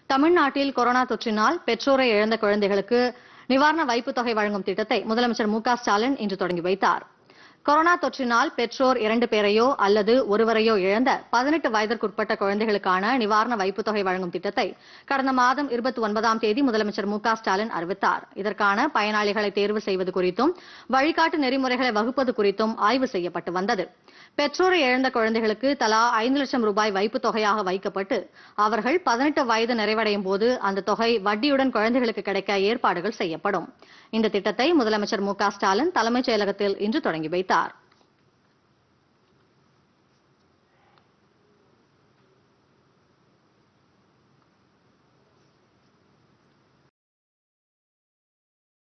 தமிழ்நாட்டில் கொரோனா தொற்றினால் பெற்றோரை இழந்த குழந்தைகளுக்கு நிவாரண வைப்புத் தொகை வழங்கும் திட்டத்தை முதலமைச்சர் மு க ஸ்டாலின் இன்று தொடங்கி வைத்தார் கொரோனா தொற்றினால் பெற்றோர் இரண்டு பேரையோ அல்லது ஒருவரையோ இழந்த பதினெட்டு வயதிற்குட்பட்ட குழந்தைகளுக்கான நிவாரண வைப்புத் தொகை வழங்கும் திட்டத்தை கடந்த மாதம் இருபத்தி ஒன்பதாம் தேதி முதலமைச்சர் மு க ஸ்டாலின் அறிவித்தார் இதற்கான பயனாளிகளை தேர்வு செய்வது குறித்தும் வழிகாட்டு நெறிமுறைகளை வகுப்பது குறித்தும் ஆய்வு செய்யப்பட்டு வந்தது பெற்றோரை இழந்த குழந்தைகளுக்கு தலா ஐந்து லட்சம் ரூபாய் வைப்புத் தொகையாக வைக்கப்பட்டு அவர்கள் பதினெட்டு வயது நிறைவடையும் போது அந்த தொகை வட்டியுடன் குழந்தைகளுக்கு கிடைக்க ஏற்பாடுகள் செய்யப்படும் இந்த திட்டத்தை முதலமைச்சர் மு க ஸ்டாலின் தலைமைச் செயலகத்தில் இன்று தொடங்கி வைத்தார்